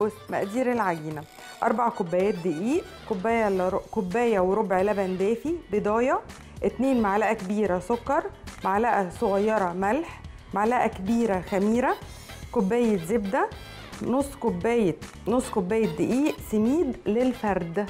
بص مقادير العجينه اربع كوبايات دقيق كوبايه إلا ر- كوبايه وربع لبن دافي بضايه اتنين معلقه كبيره سكر معلقه صغيره ملح معلقه كبيره خميره كوبايه زبده نص كوبايه نص كوبايه دقيق سميد للفرد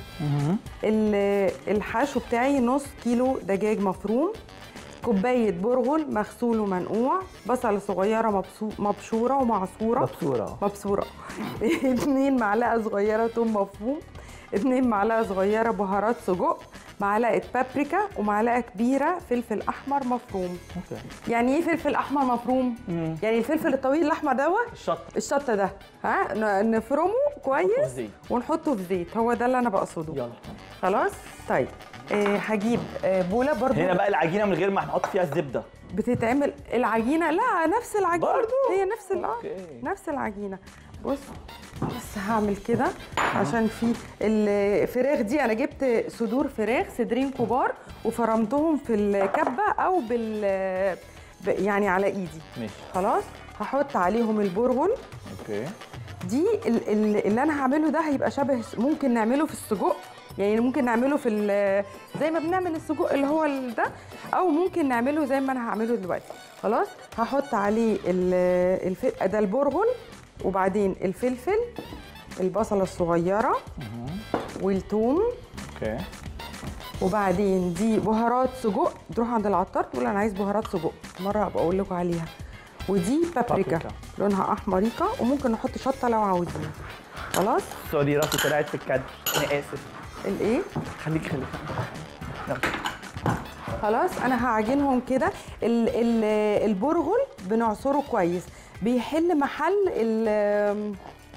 ال- الحشو بتاعي نص كيلو دجاج مفروم كوبايه برغل مغسول ومنقوع بصله صغيره مبسو- مبشوره ومعصوره مبسوره مبصوره اتنين معلقه صغيره توم مفروم اتنين معلقه صغيره بهارات سجق معلقه بابريكا ومعلقه كبيره فلفل احمر مفروم اوكي يعني ايه فلفل احمر مفروم مم. يعني الفلفل الطويل الاحمر دوت الشط الشطه ده ها ن- نفرمه نحطه في كويس الزيت. ونحطه في زيت هو ده اللي انا بقصده يلا خلاص طيب آه هجيب آه بوله برضو هنا بقى العجينه من غير ما هنحط فيها الزبده بتتعمل العجينه لا نفس العجينه برضو؟ هي نفس ال- آه، أوكي. نفس العجينه بص بس هعمل كده عشان في الفراخ دي انا جبت صدور فراخ صدرين كبار وفرمتهم في الكبه او بال ب- يعني على ايدي ماشي خلاص هحط عليهم البرغل اوكي دي ال- ال- اللي انا هعمله ده هيبقى شبه ممكن نعمله في السجق يعني ممكن نعمله في ال- زي ما بنعمل السجق اللي هو ال- ده او ممكن نعمله زي ما انا هعمله دلوقتي خلاص هحط عليه ال- الف... ده البرغل وبعدين الفلفل البصله الصغيره والثوم اوكي وبعدين دي بهارات سجق تروح عند العطار تقول انا عايز بهارات سجق مره ابقى اقول لكم عليها ودي بابريكا بابريكا. لونها احمريكا وممكن نحط شطه لو عاوزين خلاص سوري راسي طلعت في الكادر انا اسف الايه خليك خليك يلا. خلاص انا هعجنهم كده ال- ال- البرغل بنعصره كويس بيحل محل ال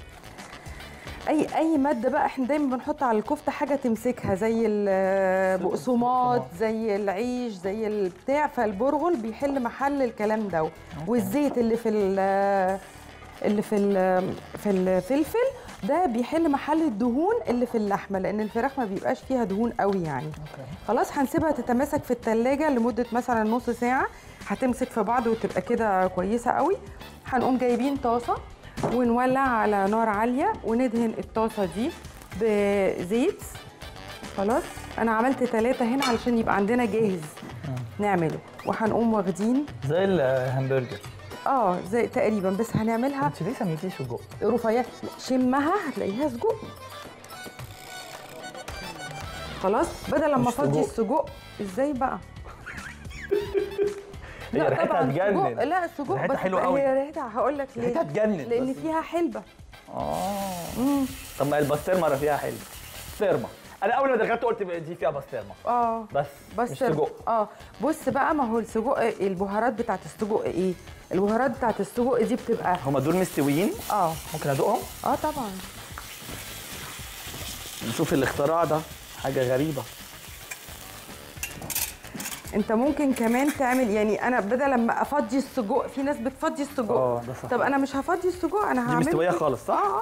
اي اي ماده بقى احنا دايما بنحط على الكفته حاجه تمسكها زي البقسماط زي العيش زي البتاع فالبرغل بيحل محل الكلام ده والزيت اللي في ال- اللي في ال- في الفلفل ده بيحل محل الدهون اللي في اللحمه لان الفراخ ما بيبقاش فيها دهون قوي يعني اوكي خلاص هنسيبها تتماسك في التلاجة لمدة مثلا نص ساعة هتمسك في بعض وتبقى كده كويسة قوي هنقوم جايبين طاسة ونولع على نار عالية وندهن الطاسة دي بزيت خلاص انا عملت ثلاثة هنا علشان يبقى عندنا جاهز نعمله وهنقوم واخدين زي الهمبرجر اه زي تقريبا بس هنعملها انت ليه سميتيه سجق؟ رفيع شمها هتلاقيها سجق خلاص بدل لما مش افضي سجق. السجق ازاي بقى هي لا ريحتها طبعاً تجنن. سجق لا السجق ريحتها بس حلوة قوي. هي ريحتها هقول لك ليه ريحتها تجنن لان بس. فيها حلبه اه مم. طب ما البسطرمه فيها حلو بسطرمه انا اول ما دخلت قلت دي فيها بسطرمه اه بس بس مش سجق اه بص بقى ما هو السجق البهارات بتاعت السجق ايه البهارات بتاعت السجق دي بتبقى هما دول مستويين اه ممكن ادوقهم اه طبعا نشوف الاختراع ده حاجه غريبه انت ممكن كمان تعمل يعني انا بدل لما افضي السجق في ناس بتفضي السجق اه، ده صح. طب انا مش هفضي السجق انا دي هعمل مستويه خالص صح اه اه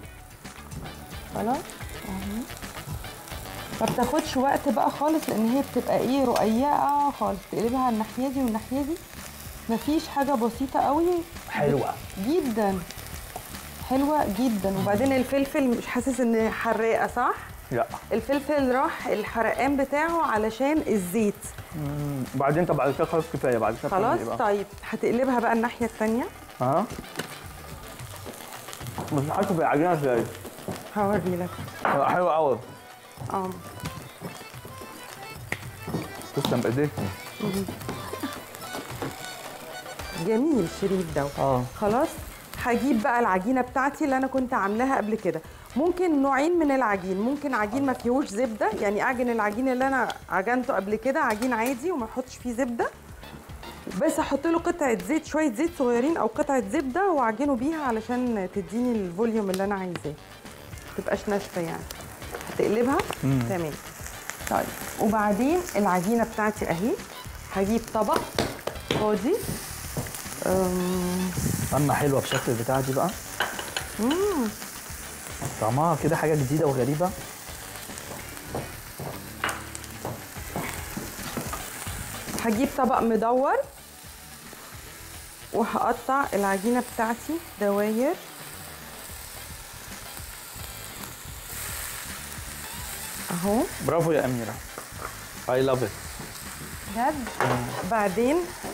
خلاص اهو ما بتاخدش وقت بقى خالص لان هي بتبقى ايه رقيقه خالص تقلبها الناحيه دي والناحيه دي مفيش حاجه بسيطه قوي حلوه جدا حلوه جدا وبعدين الفلفل مش حاسس ان حراقه صح لا الفلفل راح الحرقان بتاعه علشان الزيت بعدين طب بعد كده خلاص كفايه بعد كده خلاص بتعمل إيه بقى؟ طيب هتقلبها بقى الناحيه الثانيه ها بس حاسه في العجينه ازاي هوري لك حلوه قوي اه تسلم بايديك جميل شريف ده اه خلاص هجيب بقى العجينه بتاعتي اللي انا كنت عاملاها قبل كده ممكن نوعين من العجين ممكن عجين ما فيهوش زبده يعني اعجن العجين اللي انا عجنته قبل كده عجين عادي وما احطش فيه زبده بس احط له قطعه زيت شويه زيت صغيرين او قطعه زبده واعجنه بيها علشان تديني الفوليوم اللي انا عايزاه ما تبقاش ناشفه يعني هتقلبها تمام طيب وبعدين العجينه بتاعتي اهي هجيب طبق فاضي أم، اما حلوه بشكل البتاع دي بقى طعمها كده حاجه جديده وغريبه هجيب طبق مدور وهقطع العجينه بتاعتي دواير اهو برافو يا اميره اي لاف ات بجد بعدين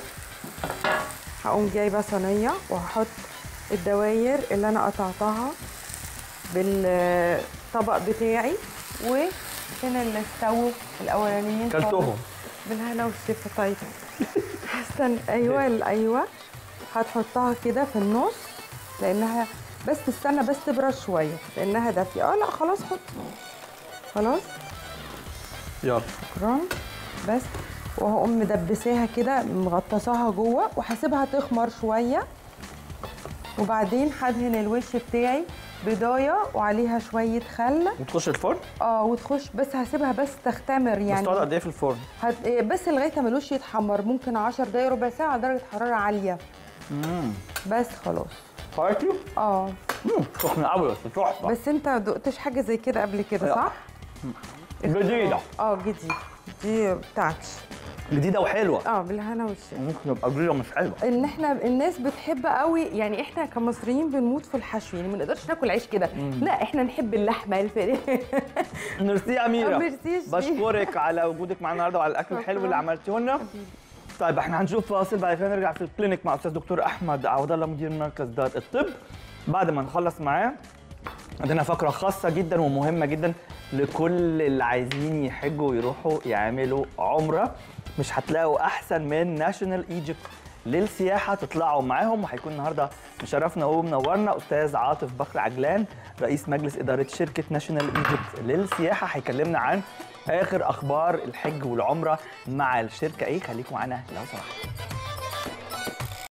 هقوم جايبه صينيه وهحط الدواير اللي انا قطعتها بالطبق بتاعي وفين اللي استووا الاولانيين خالص؟ كلتهم بالهنا والشفا طيب استنى ايوه ايوه هتحطها كده في النص لانها بس تستنى بس تبرد شويه لانها دافيه اه لا خلاص حط خلاص يلا شكرا بس وهقوم مدبساها كده مغطساها جوه وهسيبها تخمر شويه وبعدين هدهن الوش بتاعي بضايه وعليها شويه خل وتخش الفرن اه وتخش بس هسيبها بس تختمر بس يعني تقعد قد ايه في الفرن هت... إيه، بس لغايه ما الوش يتحمر ممكن 10 دقايق ربع ساعه على درجه حراره عاليه امم بس خلاص خلاص اه سخنه قوي بس تحفه بس انت ما دقتش حاجه زي كده قبل كده لا. صح جديده اه جديد دي بتاعتي جديده وحلوه اه بالهنا والشفا ممكن يبقى جديده مش حلوه ان احنا الناس بتحب قوي يعني احنا كمصريين بنموت في الحشو يعني ما نقدرش ناكل عيش كده لا احنا نحب اللحمه الفراخ ميرسي يا اميره آه، ميرسي يا شيخ. بشكرك على وجودك معانا النهارده وعلى الاكل الحلو اللي شكراً. عملتيه لنا طيب احنا هنشوف فاصل بعد كده نرجع في الكلينيك مع استاذ دكتور احمد عوض الله مدير مركز دار الطب بعد ما نخلص معاه عندنا فقره خاصه جدا ومهمه جدا لكل اللي عايزين يحجوا ويروحوا يعملوا عمره مش هتلاقوا احسن من ناشونال ايجيبت للسياحه تطلعوا معاهم وهيكون النهارده مشرفنا ومنورنا استاذ عاطف بكر عجلان رئيس مجلس اداره شركه ناشونال ايجيبت للسياحه هيكلمنا عن اخر اخبار الحج والعمره مع الشركه ايه خليكم معانا لو سمحتوا